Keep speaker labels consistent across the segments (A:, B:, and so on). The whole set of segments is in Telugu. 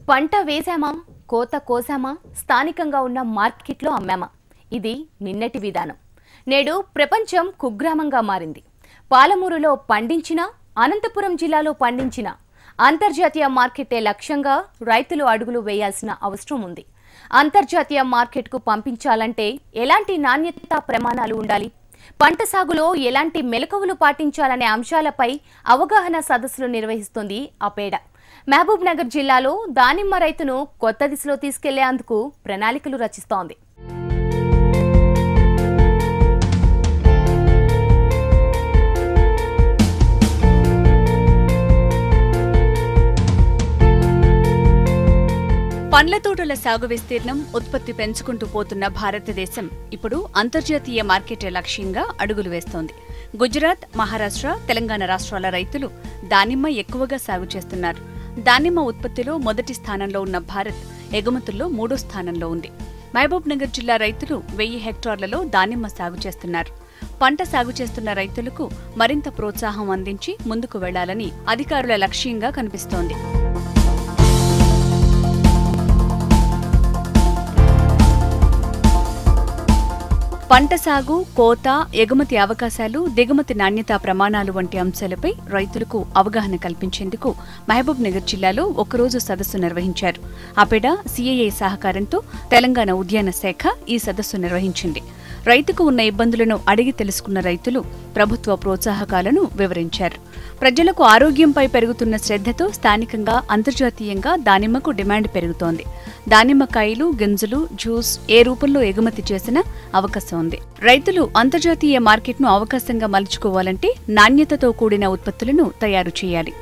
A: పంట వేశామా కోత కోసామా స్థానికంగా ఉన్న మార్కెట్లో అమ్మామా ఇది నిన్నటి విధానం నేడు ప్రపంచం కుగ్రామంగా మారింది పాలమూరులో పండించిన అనంతపురం జిల్లాలో పండించిన అంతర్జాతీయ మార్కెటే లక్ష్యంగా రైతులు అడుగులు వేయాల్సిన అవసరం ఉంది అంతర్జాతీయ మార్కెట్కు పంపించాలంటే ఎలాంటి నాణ్యతా ప్రమాణాలు ఉండాలి పంట సాగులో ఎలాంటి మెలకువలు పాటించాలనే అంశాలపై అవగాహన సదస్సులు నిర్వహిస్తుంది అపేడ మహబూబ్ నగర్ జిల్లాలో దానిమ్మ రైతును కొత్త దిశలో తీసుకెళ్లేందుకు ప్రణాళికలు రచిస్తోంది
B: పండ్ల తోటల సాగు విస్తీర్ణం ఉత్పత్తి పెంచుకుంటూ పోతున్న భారతదేశం ఇప్పుడు అంతర్జాతీయ మార్కెట్ లక్ష్యంగా అడుగులు వేస్తోంది గుజరాత్ మహారాష్ట్ర తెలంగాణ రాష్ట్రాల రైతులు దానిమ్మ ఎక్కువగా సాగు చేస్తున్నారు దానిమ్మ ఉత్పత్తిలో మొదటి స్థానంలో ఉన్న భారత్ ఎగుమతుల్లో మూడో స్థానంలో ఉంది మహబూబ్ నగర్ జిల్లా రైతులు వెయ్యి హెక్టార్లలో దానిమ్మ సాగు చేస్తున్నారు పంట సాగు చేస్తున్న రైతులకు మరింత ప్రోత్సాహం అందించి ముందుకు వెళ్లాలని అధికారుల లక్ష్యంగా కనిపిస్తోంది పంట సాగు కోత ఎగుమతి అవకాశాలు దిగుమతి నాణ్యతా ప్రమాణాలు వంటి అంశాలపై రైతులకు అవగాహన కల్పించేందుకు మహబూబ్ నగర్ జిల్లాలో ఒకరోజు సదస్సు నిర్వహించారు అపెడ సిఐఐ సహకారంతో తెలంగాణ ఉద్యాన శాఖ ఈ సదస్సు నిర్వహించింది రైతుకు ఉన్న ఇబ్బందులను అడిగి తెలుసుకున్న రైతులు ప్రభుత్వ ప్రోత్సాహకాలను వివరించారు ప్రజలకు ఆరోగ్యంపై పెరుగుతున్న శ్రద్ధతో స్థానికంగా అంతర్జాతీయంగా దానిమ్మకు డిమాండ్ పెరుగుతోంది దానిమ్మకాయలు గింజలు జ్యూస్ ఏ రూపంలో ఎగుమతి చేసినా అవకాశం ఉంది రైతులు అంతర్జాతీయ మార్కెట్ను అవకాశంగా మలుచుకోవాలంటే నాణ్యతతో కూడిన ఉత్పత్తులను తయారు చేయాలి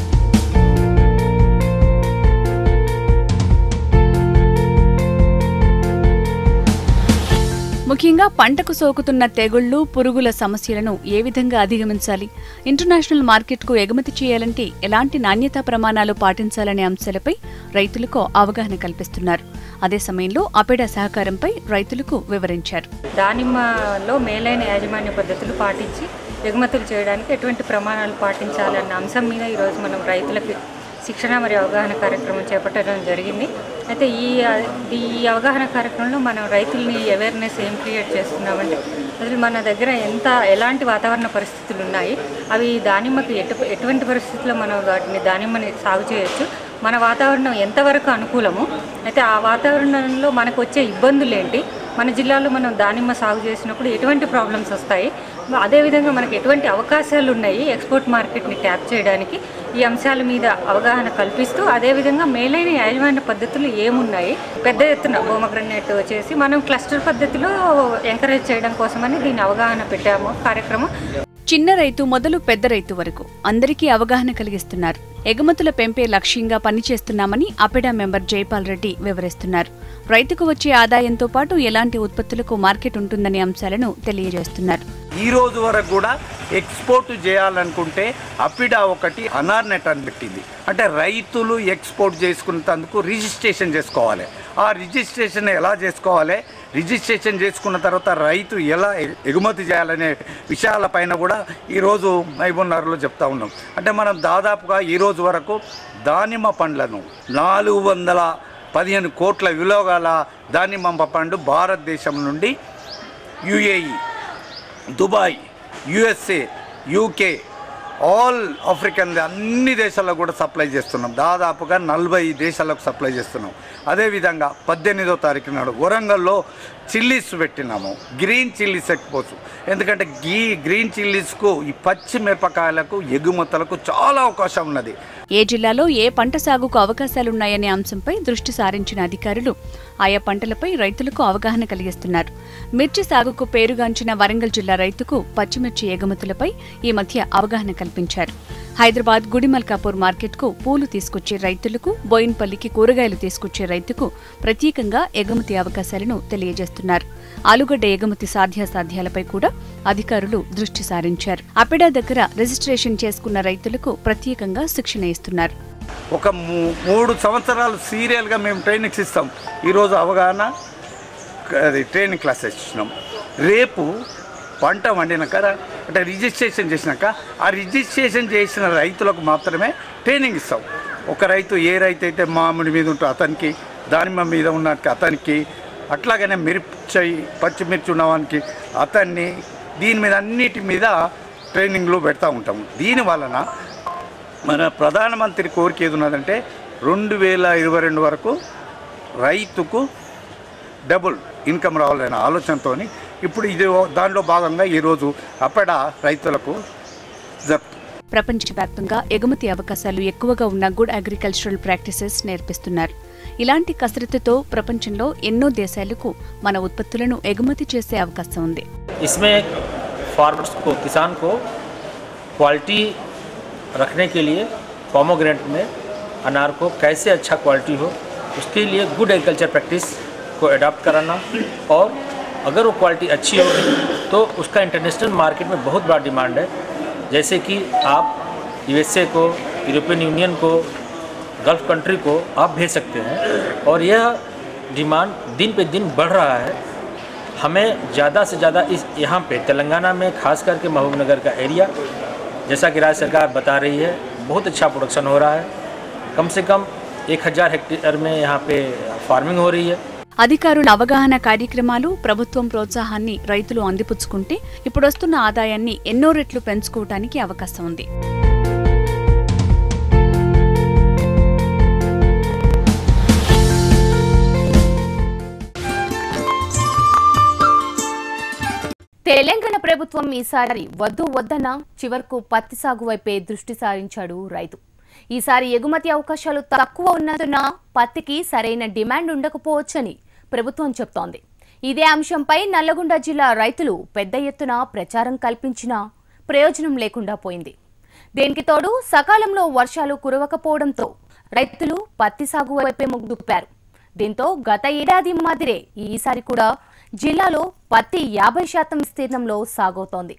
B: ముఖ్యంగా పంటకు సోకుతున్న తెగుళ్లు పురుగుల సమస్యలను ఏ విధంగా అధిగమించాలి ఇంటర్నేషనల్ మార్కెట్కు ఎగుమతి చేయాలంటే ఎలాంటి నాణ్యతా ప్రమాణాలు పాటించాలనే అంశాలపై రైతులకు అవగాహన కల్పిస్తున్నారు అదే సమయంలో అపెడ సహకారంపై రైతులకు వివరించారు
C: దానిమ్మలో మేలైన యాజమాన్య పద్ధతులు పాటించి ఎగుమతులు చేయడానికి ఎటువంటి ప్రమాణాలు పాటించాలన్న అంశం మీద ఈరోజు మనం రైతులకి శిక్షణ మరియు అవగాహన కార్యక్రమం చేపట్టడం జరిగింది అయితే ఈ ఈ అవగాహన కార్యక్రమంలో మనం రైతుల్ని అవేర్నెస్ ఏం క్రియేట్ చేస్తున్నామంటే అసలు మన దగ్గర ఎంత ఎలాంటి వాతావరణ పరిస్థితులు ఉన్నాయి అవి దానిమ్మకి ఎటు ఎటువంటి పరిస్థితుల్లో మనం వాటిని దానిమ్మని సాగు చేయొచ్చు మన వాతావరణం ఎంతవరకు అనుకూలము అయితే ఆ వాతావరణంలో మనకు వచ్చే ఇబ్బందులు ఏంటి మన జిల్లాలో మనం దానిమ్మ సాగు చేసినప్పుడు ఎటువంటి ప్రాబ్లమ్స్ వస్తాయి అదేవిధంగా మనకు ఎటువంటి అవకాశాలు ఉన్నాయి ఎక్స్పోర్ట్ మార్కెట్ని ట్యాప్ చేయడానికి ఈ అంశాల మీద అవగాహన కల్పిస్తూ అదేవిధంగా మేలైన యాజమాన్య పద్ధతులు ఏమున్నాయి పెద్ద ఎత్తున బొమగ్రనేట్ చేసి మనం క్లస్టర్ పద్ధతిలో ఎంకరేజ్ చేయడం కోసమని దీన్ని అవగాహన పెట్టాము కార్యక్రమం
B: చిన్న రైతు మొదలు పెద్ద రైతు వరకు అందరికీ అవగాహన కలిగిస్తున్నారు ఎగుమతుల పెంపే లక్ష్యంగా పనిచేస్తున్నామని అపెడా మెంబర్ జైపాల్ రెడ్డి వివరిస్తున్నారు రైతుకు వచ్చే ఆదాయంతో పాటు ఎలాంటి ఉత్పత్తులకు మార్కెట్ ఉంటుందనే అంశాలను తెలియజేస్తున్నారు
D: ఈ రోజు వరకు కూడా ఎక్స్పోర్ట్ చేయాలనుకుంటే అపిడా ఒకటి అనార్నెట్ అని పెట్టింది అంటే రైతులు ఎక్స్పోర్ట్ చేసుకున్నందుకు రిజిస్ట్రేషన్ చేసుకోవాలి ఆ రిజిస్ట్రేషన్ ఎలా చేసుకోవాలి రిజిస్ట్రేషన్ చేసుకున్న తర్వాత రైతు ఎలా ఎ- ఎగుమతి చేయాలనే విషయాలపైన కూడా ఈరోజు మైబున్నర్లో చెప్తా ఉన్నాం అంటే మనం దాదాపుగా ఈ రోజు వరకు దానిమ్మ పండ్లను నాలుగు వందల పదిహేను కోట్ల విలువ గల దానిమ్మ పండు భారతదేశం నుండి UAE Dubai USA UK all African అన్ని దేశాలకు కూడా సప్లై చేస్తున్నాం దాదాపుగా నలభై దేశాలకు సప్లై చేస్తున్నాం అదేవిధంగా పద్దెనిమిదో తారీఖు నాడు వరంగల్లో చిల్లీస్ పెట్టినాము గ్రీన్ చిల్లీస్ ఎక్కిపోవచ్చు ఎందుకంటే ఈ గ్రీన్ చిల్లీస్కు ఈ పచ్చి మిరపకాయలకు ఎగుమతులకు చాలా అవకాశం ఉన్నది
B: ఏ జిల్లాలో ఏ పంట సాగుకు అవకాశాలున్నాయనే అంశంపై దృష్టి సారించిన అధికారులు ఆయా పంటలపై రైతులకు అవగాహన కలిగిస్తున్నారు మిర్చి సాగుకు పేరుగాంచిన వరంగల్ జిల్లా రైతుకు పచ్చిమిర్చి ఎగుమతులపై ఈ మధ్య అవగాహన కల్పించారు హైదరాబాద్ గుడిమల్కాపూర్ మార్కెట్కు పూలు తీసుకొచ్చే రైతులకు బోయిన్పల్లికి కూరగాయలు తీసుకొచ్చే రైతుకు ప్రత్యేకంగా ఎగుమతి అవకాశాలను తెలియజేస్తున్నారు ఆలుగడ్డ ఎగుమతి సాధ్యాసాధ్యాలపై కూడా అధికారులు దృష్టి సారించారు అపెడా దగ్గర రిజిస్ట్రేషన్ చేసుకున్న రైతులకు ప్రత్యేకంగా శిక్షణ ఇస్తున్నారు
D: ఒక మూ- మూడు సంవత్సరాలు సీరియల్గా మేము ట్రైనింగ్స్ ఇస్తాం ఈరోజు అవగాహన అది ట్రైనింగ్ క్లాసెస్ ఇచ్చినాం రేపు పంట వండినాక అంటే రిజిస్ట్రేషన్ చేసినాక ఆ రిజిస్ట్రేషన్ చేసిన రైతులకు మాత్రమే ట్రైనింగ్ ఇస్తాం ఒక రైతు ఏ రైతు అయితే మామిడి మీద ఉంటో అతనికి దానిమ్మ మీద ఉన్నకి అతనికి అట్లాగనే మిర్చి పచ్చిమిర్చి ఉన్నవానికి అతన్ని దీని మీద అన్నిటి మీద ట్రైనింగ్లు పెడతా ఉంటాము దీని వలన మన ప్రధానమంత్రి కోరిక ఏది ఉన్నదంటే రెండు వేల ఇరవై రెండు వరకు రైతుకు డబుల్ ఇన్కమ్ రావాలనే ఆలోచనతో ఇప్పుడు ఇది దానిలో భాగంగా ఈరోజు అప్పడ రైతులకు జరుపుతుంది
B: ప్రపంచవ్యాప్తంగా ఎగుమతి అవకాశాలు ఎక్కువగా ఉన్న గుడ్ అగ్రికల్చరల్ ప్రాక్టీసెస్ నేర్పిస్తున్నారు ఇలాంటి కసరత్తుతో ప్రపంచంలో ఎన్నో దేశాలకు మన ఉత్పత్తులను ఎగుమతి చేసే అవకాశం ఉంది
E: इसमें फार्मर्स को किसान को क्वालिटी रखने के लिए पोमोग्रेनेट में अनार को कैसे अच्छा क्वालिटी हो उसके लिए गुड एग्रीकल्चर प्रैक्टिस को अडॉप्ट कराना और अगर वो क्वालिटी अच्छी होगी तो उसका इंटरनेशनल मार्केट में बहुत बड़ा डिमांड है जैसे कि आप यूएसए को यूरोपियन यूनियन को गल्फ कंट्री को आप भेज सकते हैं और यह डिमांड दिन पे दिन बढ़ रहा है हमें ज़्यादा से ज़्यादा इस यहाँ पे तेलंगाना में खास करके महबूबनगर का एरिया जैसा कि राज्य सरकार बता रही है बहुत अच्छा प्रोडक्शन हो रहा है कम से कम एक हज़ार हेक्टेयर में यहाँ पे फार्मिंग हो रही है
B: అధికారుల అవగాహన కార్యక్రమాలు ప్రభుత్వం ప్రోత్సాహాన్ని రైతులు అందిపుచ్చుకుంటే ఇప్పుడొస్తున్న ఆదాయాన్ని ఎన్నో రెట్లు పెంచుకోవటానికి అవకాశం ఉంది
A: తెలంగాణ ప్రభుత్వం ఈసారి వద్దు వద్దన్న చివరకు పత్తి సాగు వైపే దృష్టి సారించాడు రైతు ఈసారి ఎగుమతి అవకాశాలు తక్కువ ఉన్నందున పత్తికి సరైన డిమాండ్ ఉండకపోవచ్చని ప్రభుత్వం చెప్తోంది ఇదే అంశంపై నల్లగొండ జిల్లా రైతులు పెద్ద ఎత్తున ప్రచారం కల్పించినా ప్రయోజనం లేకుండా పోయింది దీనికి తోడు సకాలంలో వర్షాలు కురవకపోవడంతో రైతులు పత్తి సాగు వైపే మొగ్గు చూపారు దీంతో గత ఏడాది మాదిరే ఈసారి కూడా జిల్లాలో పత్తి యాభై శాతం విస్తీర్ణంలో సాగవుతోంది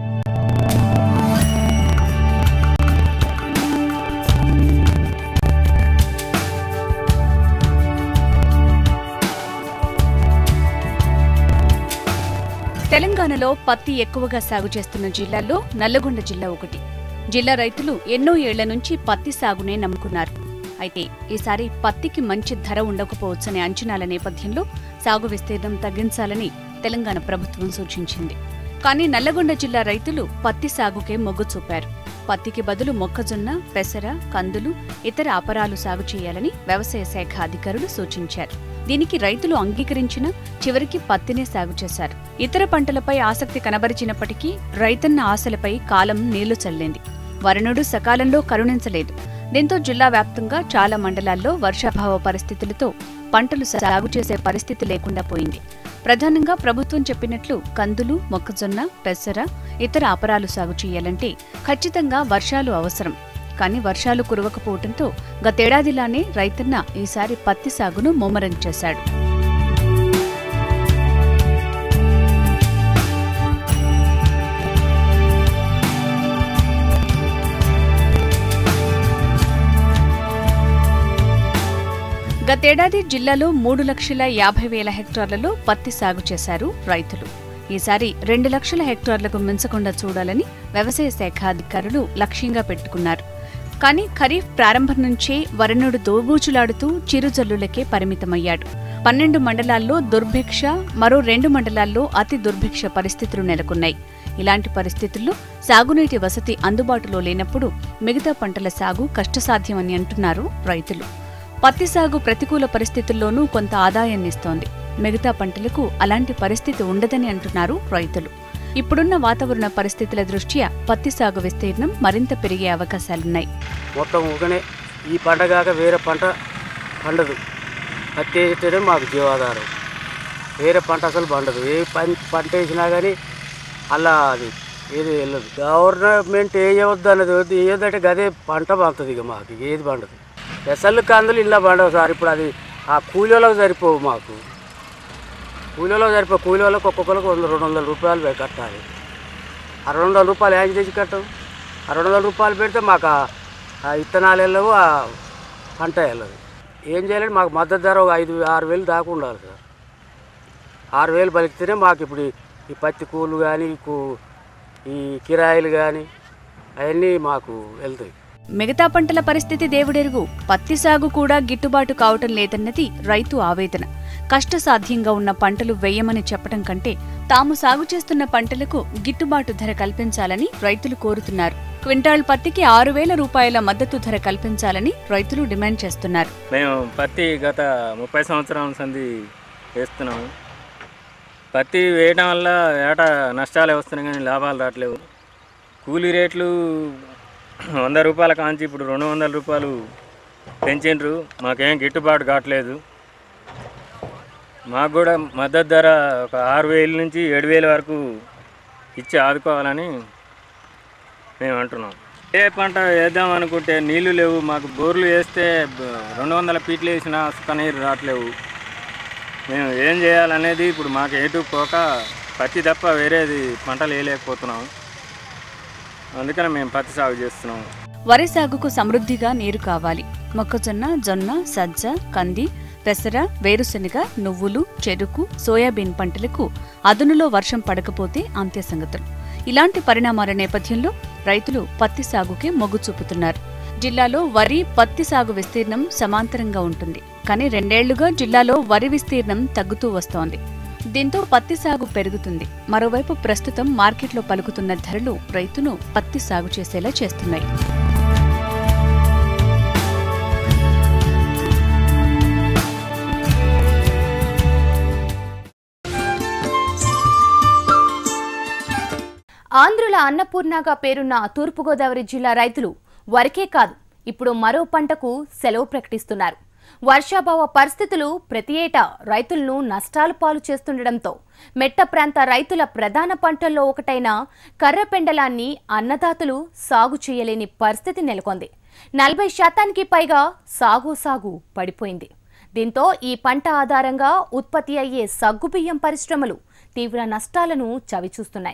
B: తెలంగాణలో పత్తి ఎక్కువగా సాగు చేస్తున్న జిల్లాల్లో నల్లగొండ జిల్లా ఒకటి జిల్లా రైతులు ఎన్నో ఏళ్ల నుంచి పత్తి సాగునే నమ్ముకున్నారు అయితే ఈసారి పత్తికి మంచి ధర ఉండకపోవచ్చనే అంచనాల నేపథ్యంలో సాగు విస్తీర్ణం తగ్గించాలని తెలంగాణ ప్రభుత్వం సూచించింది కానీ నల్లగొండ జిల్లా రైతులు పత్తి సాగుకే మొగ్గు చూపారు పత్తికి బదులు మొక్కజొన్న పెసర కందులు ఇతర అపరాలు సాగు చేయాలని వ్యవసాయ శాఖ అధికారులు సూచించారు దీనికి రైతులు అంగీకరించిన చివరికి పత్తినే సాగు చేశారు ఇతర పంటలపై ఆసక్తి కనబరిచినప్పటికీ రైతన్న ఆశలపై కాలం నీళ్లు చల్లింది వరుణుడు సకాలంలో కరుణించలేదు దీంతో జిల్లా వ్యాప్తంగా చాలా మండలాల్లో వర్షాభావ పరిస్థితులతో పంటలు సాగు చేసే పరిస్థితి లేకుండా పోయింది ప్రధానంగా ప్రభుత్వం చెప్పినట్లు కందులు మొక్కజొన్న పెసర ఇతర అపరాలు సాగు చేయాలంటే ఖచ్చితంగా వర్షాలు అవసరం కానీ వర్షాలు కురవకపోవడంతో గతేడాదిలానే రైతన్న ఈసారి పత్తి సాగును ముమ్మరం చేశాడు గతేడాది జిల్లాలో మూడు లక్షల యాభై వేల హెక్టార్లలో పత్తి సాగు చేశారు రైతులు ఈసారి రెండు లక్షల హెక్టార్లకు మించకుండా చూడాలని వ్యవసాయ శాఖ అధికారులు లక్ష్యంగా పెట్టుకున్నారు కానీ ఖరీఫ్ ప్రారంభం నుంచే వరుణుడు దోబూచులాడుతూ చిరుజల్లులకే పరిమితమయ్యాడు పన్నెండు మండలాల్లో దుర్భిక్ష మరో రెండు మండలాల్లో అతి దుర్భిక్ష పరిస్థితులు నెలకొన్నాయి ఇలాంటి పరిస్థితుల్లో సాగునీటి వసతి అందుబాటులో లేనప్పుడు మిగతా పంటల సాగు కష్టసాధ్యమని అంటున్నారు రైతులు పత్తి సాగు ప్రతికూల పరిస్థితుల్లోనూ కొంత ఆదాయాన్నిస్తోంది మిగతా పంటలకు అలాంటి పరిస్థితి ఉండదని అంటున్నారు రైతులు ఇప్పుడున్న వాతావరణ పరిస్థితుల దృష్ట్యా పత్తి సాగు విస్తీర్ణం మరింత పెరిగే అవకాశాలున్నాయి
F: మొత్తం ఊకనే ఈ పంట కాక వేరే పంట పండదు పత్తి వేస్తేనే మాకు జీవాధారం వేరే పంట అసలు పండదు ఏ పం పంట వేసినా కానీ అలా అది ఏది వెళ్ళదు గవర్నమెంట్ వేయవద్దు అన్నది వద్దు వేయొద్దంటే గదే పంట పండుతుంది ఇక మాకు ఇక ఏది పండదు పెసలు కందులు ఇలా పండవు సార్ ఇప్పుడు అది ఆ కూలీలకు సరిపోవు మాకు కూలీలకు సరిపో కూలీ వాళ్ళకి ఒక్కొక్కరికి వంద రెండు వందల రూపాయలు పె- కట్టాలి ఆ రెండు వందల రూపాయలు ఏం చేసి కట్టవు ఆ రెండు వందల రూపాయలు పెడితే మాకు ఆ- ఆ ఇత్తనాలు వెళ్ళవు ఆ పంట వెళ్ళదు ఏం చేయాలంటే మాకు మద్దతు ధర ఒక ఐదు ఆరు వేలు దాకా ఉండాలి సార్ ఆరు వేలు పలికితేనే మాకు ఇప్పుడు ఈ- ఈ పత్తి కూలు కానీ ఈ కిరాయిలు కానీ అవన్నీ మాకు వెళ్తాయి
B: మిగతా పంటల పరిస్థితి దేవుడెరుగు పత్తి సాగు కూడా గిట్టుబాటు కావటం లేదన్నది రైతు ఆవేదన కష్టసాధ్యంగా ఉన్న పంటలు వేయమని చెప్పడం కంటే తాము సాగు చేస్తున్న పంటలకు గిట్టుబాటు ధర కల్పించాలని రైతులు కోరుతున్నారు క్వింటాల్ పత్తికి ఆరు వేల రూపాయల మద్దతు ధర కల్పించాలని రైతులు డిమాండ్ చేస్తున్నారు
G: మేము పత్తి గత ముప్పై సంవత్సరాల సంది వేస్తున్నాము పత్తి వేయడం వల్ల ఏటా నష్టాలే వస్తున్నాయి కానీ లాభాలు రావట్లేవు కూలీ రేట్లు వంద రూపాయల కాంచి ఇప్పుడు రెండు వందల రూపాయలు పెంచిండ్రు మాకేం గిట్టుబాటు కావట్లేదు మాకు కూడా మద్దతు ధర ఒక ఆరు వేల నుంచి ఏడు వేల వరకు ఇచ్చి ఆదుకోవాలని మేము అంటున్నాం ఏ పంట వేద్దాం అనుకుంటే నీళ్లు లేవు మాకు బోర్లు వేస్తే బ- రెండు వందల ఫీట్లు వేసినా సుఖ నీరు రావట్లేవు మేము ఏం చేయాలనేది ఇప్పుడు మాకు ఎటు పోక పత్తి తప్ప వేరేది పంటలు వేయలేకపోతున్నాం అందుకని మేము పత్తి సాగు చేస్తున్నాం
B: వరి సాగుకు సమృద్ధిగా నీరు కావాలి మొక్కజొన్న జొన్న సజ్జ కంది పెసర వేరుశెనగ నువ్వులు చెరుకు సోయాబీన్ పంటలకు అదునులో వర్షం పడకపోతే అంత్య సంగతులు ఇలాంటి పరిణామాల నేపథ్యంలో రైతులు పత్తి సాగుకే మొగ్గు చూపుతున్నారు జిల్లాలో వరి పత్తి సాగు విస్తీర్ణం సమాంతరంగా ఉంటుంది కానీ రెండేళ్లుగా జిల్లాలో వరి విస్తీర్ణం తగ్గుతూ వస్తోంది దీంతో పత్తి సాగు పెరుగుతుంది మరోవైపు ప్రస్తుతం మార్కెట్లో పలుకుతున్న ధరలు రైతును పత్తి సాగు చేసేలా చేస్తున్నాయి
A: ఆంధ్రుల అన్నపూర్ణగా పేరున్న తూర్పుగోదావరి జిల్లా రైతులు వరకే కాదు ఇప్పుడు మరో పంటకు సెలవు ప్రకటిస్తున్నారు వర్షాభావ పరిస్థితులు ప్రతి ఏటా రైతులను నష్టాలు పాలు చేస్తుండటంతో మెట్ట ప్రాంత రైతుల ప్రధాన పంటల్లో ఒకటైన కర్రపెండలాన్ని అన్నదాతలు సాగు చేయలేని పరిస్థితి నెలకొంది నలభై శాతానికి పైగా సాగు సాగు పడిపోయింది దీంతో ఈ పంట ఆధారంగా ఉత్పత్తి అయ్యే సగ్గుబియ్యం పరిశ్రమలు తీవ్ర నష్టాలను చవిచూస్తున్నాయి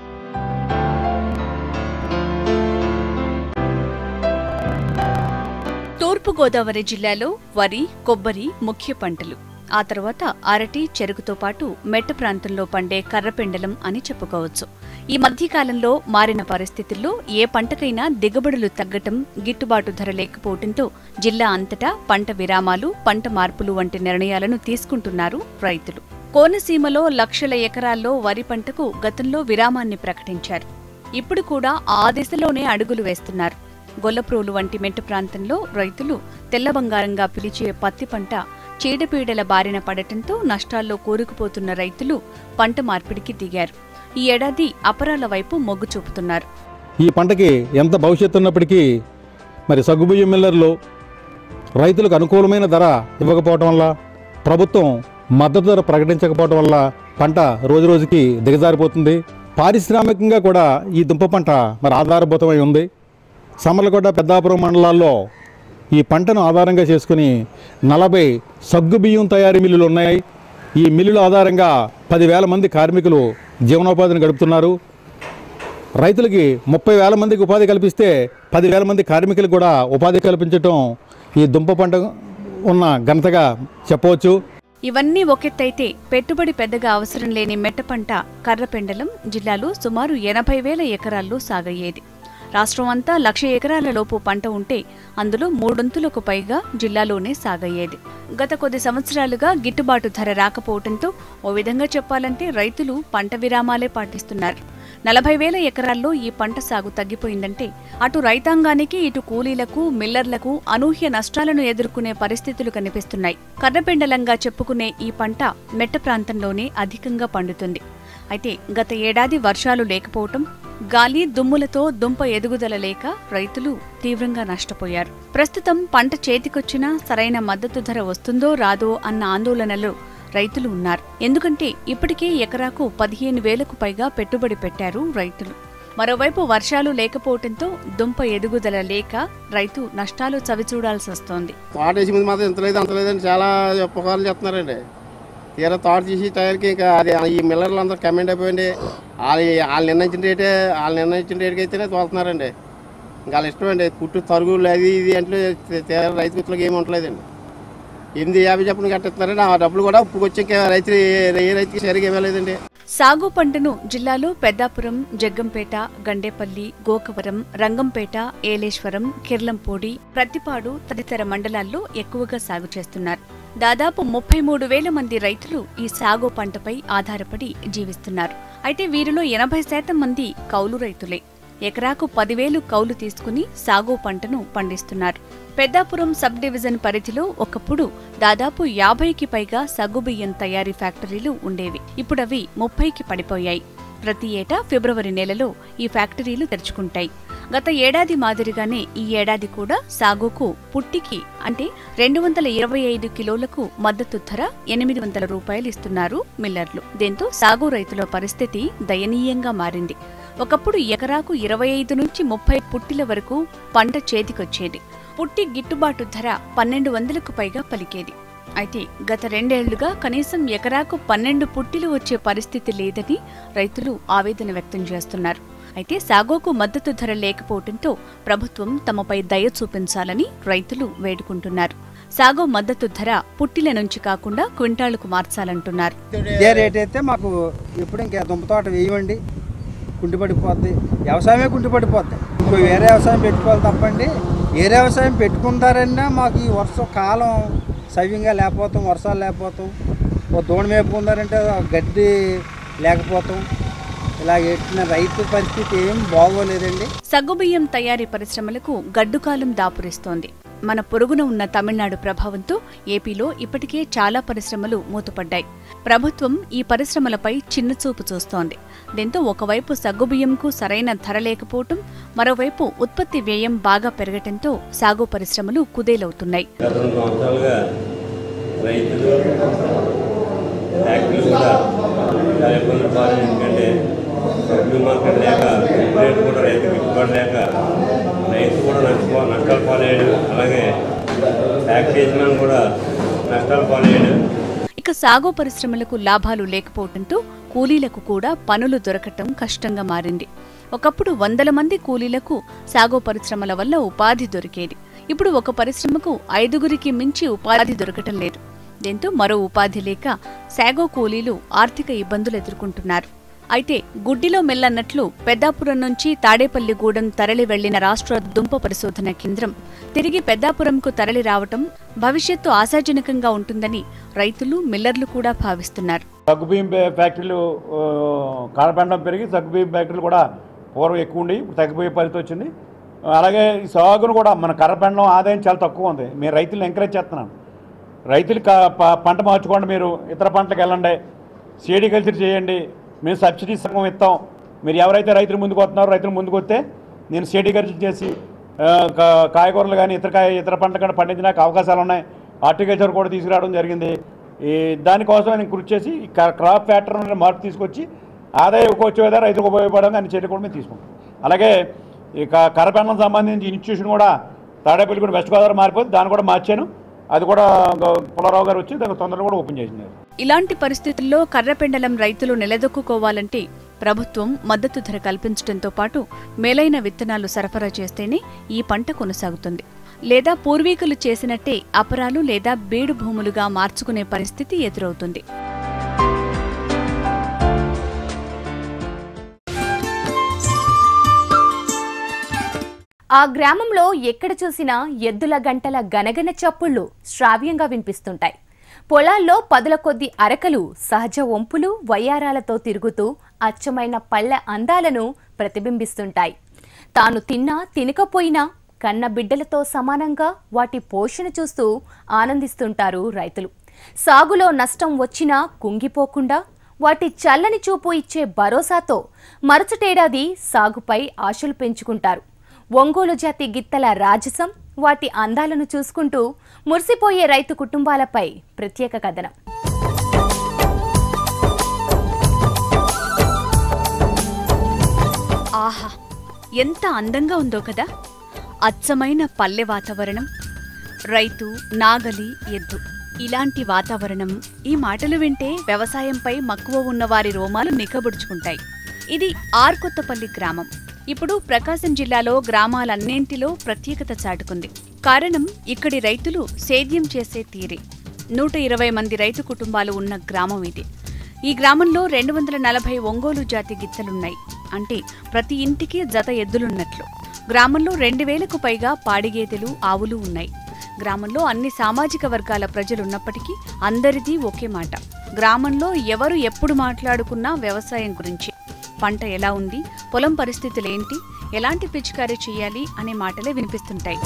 B: తూర్పుగోదావరి జిల్లాలో వరి కొబ్బరి ముఖ్య పంటలు ఆ తర్వాత అరటి చెరుకుతో పాటు మెట్ట ప్రాంతంలో పండే కర్రపెండలం అని చెప్పుకోవచ్చు ఈ మధ్యకాలంలో మారిన పరిస్థితుల్లో ఏ పంటకైనా దిగుబడులు తగ్గటం గిట్టుబాటు ధర లేకపోవడంతో జిల్లా అంతటా పంట విరామాలు పంట మార్పులు వంటి నిర్ణయాలను తీసుకుంటున్నారు రైతులు కోనసీమలో లక్షల ఎకరాల్లో వరి పంటకు గతంలో విరామాన్ని ప్రకటించారు ఇప్పుడు కూడా ఆ దిశలోనే అడుగులు వేస్తున్నారు గొల్లప్రోలు వంటి మెట్ట ప్రాంతంలో రైతులు తెల్ల బంగారంగా పిలిచే పత్తి పంట చీడపీడల బారిన పడటంతో నష్టాల్లో కూరుకుపోతున్న రైతులు పంట మార్పిడికి దిగారు ఈ ఏడాది అపరాల వైపు మొగ్గు చూపుతున్నారు
H: ఈ పంటకి ఎంత భవిష్యత్తు ఉన్నప్పటికీ మరి సగ్గుబియ్యం మిల్లర్లు రైతులకు అనుకూలమైన ధర ఇవ్వకపోవటం వల్ల ప్రభుత్వం మద్దతు ధర ప్రకటించకపోవటం వల్ల పంట రోజురోజుకి దిగజారిపోతుంది పారిశ్రామికంగా కూడా ఈ దుంప పంట మరి ఆధారభూతమై ఉంది సమర్లగొడ్డ పెద్దాపురం మండలాల్లో ఈ పంటను ఆధారంగా చేసుకుని నలభై సగ్గు బియ్యం తయారీ మిల్లులు ఉన్నాయి ఈ మిల్లుల ఆధారంగా పదివేల మంది కార్మికులు జీవనోపాధిని గడుపుతున్నారు రైతులకి ముప్పై వేల మందికి ఉపాధి కల్పిస్తే పదివేల మంది కార్మికులకు కూడా ఉపాధి కల్పించటం ఈ దుంప పంట ఉన్న ఘనతగా చెప్పవచ్చు
B: ఇవన్నీ ఒకెత్తైతే పెట్టుబడి పెద్దగా అవసరం లేని మెట్ట పంట కర్రపెండలం జిల్లాలో సుమారు ఎనభై వేల ఎకరాల్లో సాగయ్యేది రాష్ట్రం అంతా లక్ష ఎకరాల లోపు పంట ఉంటే అందులో మూడొంతులకు పైగా జిల్లాలోనే సాగయ్యేది గత కొద్ది సంవత్సరాలుగా గిట్టుబాటు ధర రాకపోవడంతో ఓ విధంగా చెప్పాలంటే రైతులు పంట విరామాలే పాటిస్తున్నారు నలభై వేల ఎకరాల్లో ఈ పంట సాగు తగ్గిపోయిందంటే అటు రైతాంగానికి ఇటు కూలీలకు మిల్లర్లకు అనూహ్య నష్టాలను ఎదుర్కొనే పరిస్థితులు కనిపిస్తున్నాయి కర్రపెండలంగా చెప్పుకునే ఈ పంట మెట్ట ప్రాంతంలోనే అధికంగా పండుతుంది అయితే గత ఏడాది వర్షాలు లేకపోవటం గాలి దుమ్ములతో దుంప ఎదుగుదల లేక రైతులు తీవ్రంగా నష్టపోయారు ప్రస్తుతం పంట చేతికొచ్చినా సరైన మద్దతు ధర వస్తుందో రాదో అన్న ఆందోళనలో రైతులు ఉన్నారు ఎందుకంటే ఇప్పటికే ఎకరాకు పదిహేను వేలకు పైగా పెట్టుబడి పెట్టారు రైతులు మరోవైపు వర్షాలు లేకపోవడంతో దుంప ఎదుగుదల లేక రైతు నష్టాలు చవిచూడాల్సి వస్తోంది
I: తోట వేసి ముందు మాత్రం ఇంత లేదు అంత లేదని చాలా ఉపకారాలు చేస్తున్నారండి తీరా తోట తీసి టైర్కి ఇంకా అది ఈ మిల్లర్లు అందరూ కమెంట్ అయిపోయింది వాళ్ళు వాళ్ళు నిర్ణయించిన రేటే వాళ్ళు నిర్ణయించిన రేటుకి అయితేనే తోలుతున్నారండి ఇంకా వాళ్ళ ఇష్టం అండి పుట్టు తరుగులు అది ఇది అంటే తీరా రైతు మిత్రులకు ఏమి ఉండలేదండి ఎనిమిది యాభై చెప్పిన కట్టిస్తున్నారండి ఆ డబ్బులు కూడా ఇప్పుడు వచ్చి ఇంకా రైతు ఏ రైతుకి సరిగా ఇవ్వలేదండి
B: సాగు పంటను జిల్లాలో పెద్దాపురం జగ్గంపేట గండేపల్లి గోకవరం రంగంపేట ఏలేశ్వరం కిర్లంపూడి ప్రత్తిపాడు తదితర మండలాల్లో ఎక్కువగా సాగు చేస్తున్నారు దాదాపు ముప్పై మూడు వేల మంది రైతులు ఈ సాగు పంటపై ఆధారపడి జీవిస్తున్నారు అయితే వీరిలో ఎనభై శాతం మంది కౌలు రైతులే ఎకరాకు పదివేలు కౌలు తీసుకుని సాగు పంటను పండిస్తున్నారు పెద్దాపురం సబ్ డివిజన్ పరిధిలో ఒకప్పుడు దాదాపు యాభైకి పైగా సగ్గుబియ్యం తయారీ ఫ్యాక్టరీలు ఉండేవి ఇప్పుడవి ముప్పైకి పడిపోయాయి ప్రతి ఏటా ఫిబ్రవరి నెలలో ఈ ఫ్యాక్టరీలు తెరుచుకుంటాయి గత ఏడాది మాదిరిగానే ఈ ఏడాది కూడా సాగుకు పుట్టికి అంటే రెండు వందల ఇరవై ఐదు కిలోలకు మద్దతు ధర ఎనిమిది వందల రూపాయలు ఇస్తున్నారు మిల్లర్లు దీంతో సాగు రైతుల పరిస్థితి దయనీయంగా మారింది ఒకప్పుడు ఎకరాకు ఇరవై ఐదు నుంచి ముప్పై పుట్టిల వరకు పంట చేతికొచ్చేది పుట్టి గిట్టుబాటు ధర పన్నెండు వందలకు పైగా పలికేది అయితే గత రెండేళ్లుగా కనీసం ఎకరాకు పన్నెండు పుట్టిలు వచ్చే పరిస్థితి లేదని రైతులు ఆవేదన వ్యక్తం చేస్తున్నారు అయితే సాగోకు మద్దతు ధర లేకపోవడంతో ప్రభుత్వం తమపై దయ చూపించాలని రైతులు వేడుకుంటున్నారు సాగో మద్దతు ధర పుట్టిల నుంచి కాకుండా క్వింటాళ్లకు మార్చాలంటున్నారు
J: ఇదే రేట్ అయితే మాకు ఎప్పుడు ఇంకా దుంప తోట వేయమండి కుంటిపడిపోద్ది వ్యవసాయమే కుంటిపడిపోద్ది ఇంకో వేరే వ్యవసాయం పెట్టుకోవాలి తప్పండి వేరే వ్యవసాయం పెట్టుకుంటారన్నా మాకు ఈ వర్షం కాలం సవ్యంగా లేకపోతాం వర్షాలు లేకపోతాం ఓ దోణ మేపుకుందారంటే గడ్డి లేకపోతాం ఇలా ఎట్టిన రైతు పరిస్థితి ఏం బాగోలేదండి
B: సగ్గుబియ్యం తయారీ పరిశ్రమలకు గడ్డుకాలం దాపురిస్తోంది మన పొరుగున ఉన్న తమిళనాడు ప్రభావంతో ఏపీలో ఇప్పటికే చాలా పరిశ్రమలు మూతపడ్డాయి ప్రభుత్వం ఈ పరిశ్రమలపై చిన్నచూపు చూస్తోంది దీంతో ఒకవైపు సగ్గుబియ్యంకు సరైన ధర లేకపోవటం మరోవైపు ఉత్పత్తి వ్యయం బాగా పెరగటంతో సాగు పరిశ్రమలు కుదేలవుతున్నాయి
K: గత రెండు సంవత్సరాలుగా రైతులు ఫ్యాక్టరీలు కూడా చాలా ఇబ్బందులు పాలు ఎందుకంటే సబ్సిడీ మార్కెట్ లేక రేటు కూడా రైతు గిట్టుబాటు లేక రైతు కూడా నష్టపో నష్టాలు పాలయ్యాడు అలాగే ఫ్యాక్టరీ యజమాని కూడా నష్టాలు పాలయ్యాడు
B: ఇక సాగు పరిశ్రమలకు లాభాలు లేకపోవడంతో కూలీలకు కూడా పనులు దొరకటం కష్టంగా మారింది ఒకప్పుడు వందల మంది కూలీలకు సాగు పరిశ్రమల వల్ల ఉపాధి దొరికేది ఇప్పుడు ఒక పరిశ్రమకు ఐదుగురికి మించి ఉపాధి దొరకటం లేదు దీంతో మరో ఉపాధి లేక సాగో కూలీలు ఆర్థిక ఇబ్బందులు ఎదుర్కొంటున్నారు అయితే గుడ్డిలో మెల్లన్నట్లు పెద్దాపురం నుంచి తాడేపల్లిగూడెం తరలి వెళ్లిన రాష్ట్ర దుంప పరిశోధన కేంద్రం తిరిగి పెద్దాపురంకు తరలి రావటం భవిష్యత్తు ఆశాజనకంగా ఉంటుందని రైతులు మిల్లర్లు కూడా భావిస్తున్నారు
L: సగ్గుబియ్యం ఫ్యా- ఫ్యాక్టరీలు ఆ, కాలపెండం పెరిగి సగ్గుబియ్యం ఫ్యాక్టరీలు కూడా పూర్వం ఎక్కువ ఉండి ఇప్పుడు తగ్గిపోయే పరిస్థితి వచ్చింది అలాగే ఈ సాగును కూడా మన కర్రపెండం ఆదాయం చాలా తక్కువ ఉంది మేము రైతులను ఎంకరేజ్ చేస్తున్నాను రైతులు క- ప- పంట మార్చుకోండి మీరు ఇతర పంటలకు వెళ్ళండి సీడీ కల్చర్ చేయండి మేము సబ్సిడీ సగం ఇస్తాం మీరు ఎవరైతే రైతులు ముందుకు వస్తున్నారో రైతులు ముందుకు వస్తే నేను సీడీ కల్చర్ చేసి ఆ, కా- కాయగూరలు కానీ ఇతర కాయ ఇతర పంటలు కానీ పండించడానికి అవకాశాలు ఉన్నాయి హార్టికల్చర్ కూడా తీసుకురావడం జరిగింది ఈ దానికోసం నేను కృషి చేసి ఈ క- క్రాప్ ప్యాటర్న్ అనే మార్పు తీసుకొచ్చి ఆదాయం వచ్చే విధంగా రైతులకు ఉపయోగపడడం అనే చర్య కూడా మేము తీసుకుంటాం అలాగే ఈ క- కరపెండం సంబంధించి ఇన్స్టిట్యూషన్ కూడా తాడేపల్లి కూడా వెస్ట్ గోదావరి మారిపోతే దాన్ని కూడా మార్చాను అది కూడా గ- పుల్లారావు గారు వచ్చి దానికి తొందరగా కూడా ఓపెన్ చేసినారు
B: ఇలాంటి పరిస్థితుల్లో కర్రపెండలం రైతులు నిలదొక్కుకోవాలంటే ప్రభుత్వం మద్దతు ధర కల్పించడంతో పాటు మేలైన విత్తనాలు సరఫరా చేస్తేనే ఈ పంట కొనసాగుతుంది లేదా పూర్వీకులు చేసినట్టే అపరాలు లేదా బీడు భూములుగా మార్చుకునే పరిస్థితి ఎదురవుతుంది
A: ఆ గ్రామంలో ఎక్కడ చూసినా ఎద్దుల గంటల గనగన చప్పుళ్ళు శ్రావ్యంగా వినిపిస్తుంటాయి పొలాల్లో పదుల కొద్ది అరకలు సహజ వంపులు వయ్యారాలతో తిరుగుతూ అచ్చమైన పళ్ళె అందాలను ప్రతిబింబిస్తుంటాయి తాను తిన్నా తినకపోయినా కన్న బిడ్డలతో సమానంగా వాటి పోషణ చూస్తూ ఆనందిస్తుంటారు రైతులు సాగులో నష్టం వచ్చినా కుంగిపోకుండా వాటి చల్లని చూపు ఇచ్చే భరోసాతో మరుసటేడాది సాగుపై ఆశలు పెంచుకుంటారు ఒంగోలు జాతి గిత్తల రాజసం వాటి అందాలను చూసుకుంటూ మురిసిపోయే రైతు కుటుంబాలపై ప్రత్యేక కథనం
B: ఆహా ఎంత అందంగా ఉందో కదా అచ్చమైన పల్లె వాతావరణం రైతు నాగలి ఎద్దు ఇలాంటి వాతావరణం ఈ మాటలు వింటే వ్యవసాయంపై మక్కువ ఉన్న వారి రోమాలు నిక్కబుడుచుకుంటాయి ఇది ఆర్కొత్తపల్లి గ్రామం ఇప్పుడు ప్రకాశం జిల్లాలో గ్రామాలన్నింటిలో ప్రత్యేకత చాటుకుంది కారణం ఇక్కడి రైతులు సేద్యం చేసే తీరే నూట ఇరవై మంది రైతు కుటుంబాలు ఉన్న గ్రామం ఇది ఈ గ్రామంలో రెండు వందల నలభై ఒంగోలు జాతి గిత్తలున్నాయి అంటే ప్రతి ఇంటికి జత ఎద్దులున్నట్లు గ్రామంలో రెండు వేలకు పైగా పాడిగేదెలు ఆవులు ఉన్నాయి గ్రామంలో అన్ని సామాజిక వర్గాల ప్రజలున్నప్పటికీ అందరిది ఒకే మాట గ్రామంలో ఎవరు ఎప్పుడు మాట్లాడుకున్నా వ్యవసాయం గురించి పంట ఎలా ఉంది పొలం పరిస్థితులేంటి ఎలాంటి పిచికారీ చేయాలి అనే మాటలే వినిపిస్తుంటాయి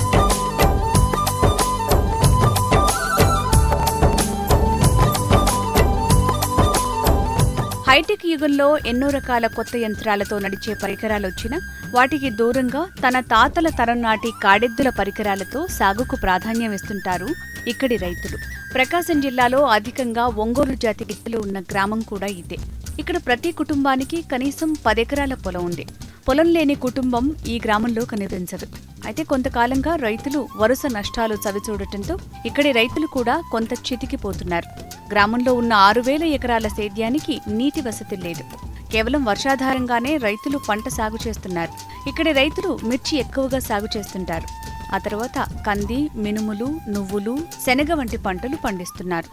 B: హైటెక్ యుగంలో ఎన్నో రకాల కొత్త యంత్రాలతో నడిచే పరికరాలు వచ్చినా వాటికి దూరంగా తన తాతల తరం నాటి కాడెద్దుల పరికరాలతో సాగుకు ప్రాధాన్యం ఇస్తుంటారు ఇక్కడి రైతులు ప్రకాశం జిల్లాలో అధికంగా ఒంగోలు జాతి గిత్తలు ఉన్న గ్రామం కూడా ఇదే ఇక్కడ ప్రతి కుటుంబానికి కనీసం పదెకరాల పొలం ఉంది పొలం లేని కుటుంబం ఈ గ్రామంలో కనిపించదు అయితే కొంతకాలంగా రైతులు వరుస నష్టాలు చవిచూడటంతో ఇక్కడి రైతులు కూడా కొంత చితికిపోతున్నారు గ్రామంలో ఉన్న ఆరు వేల ఎకరాల సేద్యానికి నీటి వసతి లేదు కేవలం వర్షాధారంగానే రైతులు పంట సాగు చేస్తున్నారు ఇక్కడి రైతులు మిర్చి ఎక్కువగా సాగు చేస్తుంటారు ఆ తర్వాత కంది మినుములు నువ్వులు శనగ వంటి పంటలు పండిస్తున్నారు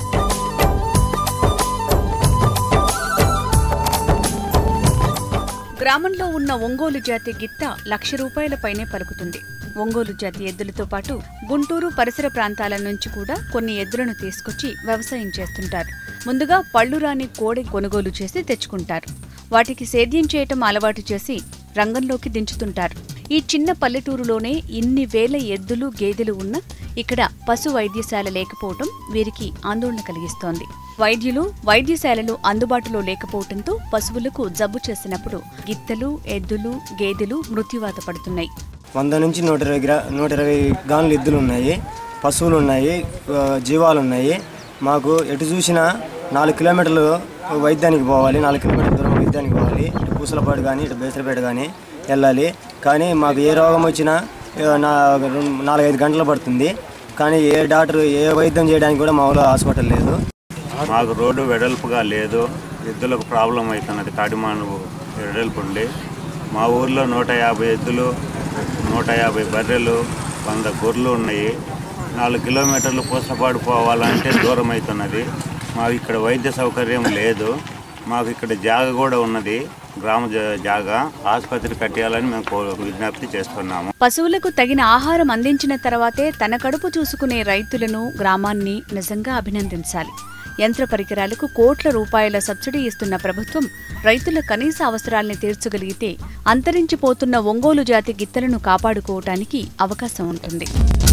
B: గ్రామంలో ఉన్న ఒంగోలు జాతి గిత్త లక్ష రూపాయల పైనే పలుకుతుంది ఒంగోలు జాతి ఎద్దులతో పాటు గుంటూరు పరిసర ప్రాంతాల నుంచి కూడా కొన్ని ఎద్దులను తీసుకొచ్చి వ్యవసాయం చేస్తుంటారు ముందుగా పళ్ళు రాని కోడి కొనుగోలు చేసి తెచ్చుకుంటారు వాటికి సేద్యం చేయటం అలవాటు చేసి రంగంలోకి దించుతుంటారు ఈ చిన్న పల్లెటూరులోనే ఇన్ని వేల ఎద్దులు గేదెలు ఉన్న ఇక్కడ పశు వైద్యశాల లేకపోవటం వీరికి ఆందోళన కలిగిస్తోంది వైద్యులు వైద్యశాలలు అందుబాటులో లేకపోవడంతో పశువులకు జబ్బు చేసినప్పుడు గిత్తలు ఎద్దులు గేదెలు మృత్యువాత పడుతున్నాయి
M: వంద నుంచి నూట ఇరవై గ్రా నూట ఇరవై గానులు ఎద్దులు ఉన్నాయి పశువులు ఉన్నాయి ఆ, జీవాలు ఉన్నాయి మాకు ఎటు చూసినా నాలుగు కిలోమీటర్లు వైద్యానికి పోవాలి నాలుగు కిలోమీటర్ల దూరం వైద్యానికి పోవాలి ఇటు పూసలపాడు కానీ ఇటు బేసరపేట కానీ వెళ్ళాలి కానీ మాకు ఏ రోగం వచ్చినా ఆ, నా రెండు- నాలుగైదు గంటలు పడుతుంది కానీ ఏ డాక్టర్ ఏ వైద్యం చేయడానికి కూడా మా ఊళ్ళో హాస్పిటల్ లేదు
K: మాకు రోడ్డు వెడల్పుగా లేదు ఎద్దులకు ప్రాబ్లం అవుతున్నది కాడిమాను వెడల్పు ఉండి మా ఊర్లో నూట యాభై ఎద్దులు నూట యాభై బర్రెలు వంద గొర్రెలు ఉన్నాయి నాలుగు కిలోమీటర్లు పూసపాడు పోవాలంటే దూరం అవుతున్నది మాకు ఇక్కడ వైద్య సౌకర్యం లేదు మాకు ఇక్కడ జాగ కూడా ఉన్నది గ్రామ జా- జాగా ఆసుపత్రి కట్టేయాలని మేము కో- విజ్ఞప్తి చేస్తున్నాము
B: పశువులకు తగిన ఆహారం అందించిన తర్వాతే తన కడుపు చూసుకునే రైతులను గ్రామాన్ని నిజంగా అభినందించాలి యంత్ర పరికరాలకు కోట్ల రూపాయల సబ్సిడీ ఇస్తున్న ప్రభుత్వం రైతుల కనీస అవసరాల్ని తీర్చగలిగితే అంతరించిపోతున్న ఒంగోలు జాతి గిత్తలను కాపాడుకోవటానికి అవకాశం ఉంటుంది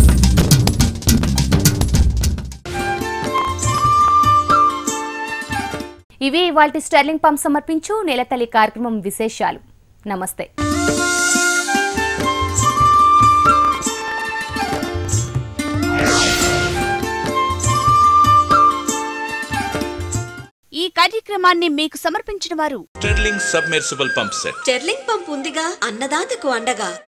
A: ఇవి ఇవాల్టి స్టెర్లింగ్ పంప్ సమర్పించు నేలతల్లి కార్యక్రమం విశేషాలు నమస్తే
B: ఈ కార్యక్రమాన్ని మీకు సమర్పించిన వారు
N: Sterling submersible pump set
O: Sterling pump ఉందిగా అన్నదాతకు అండగా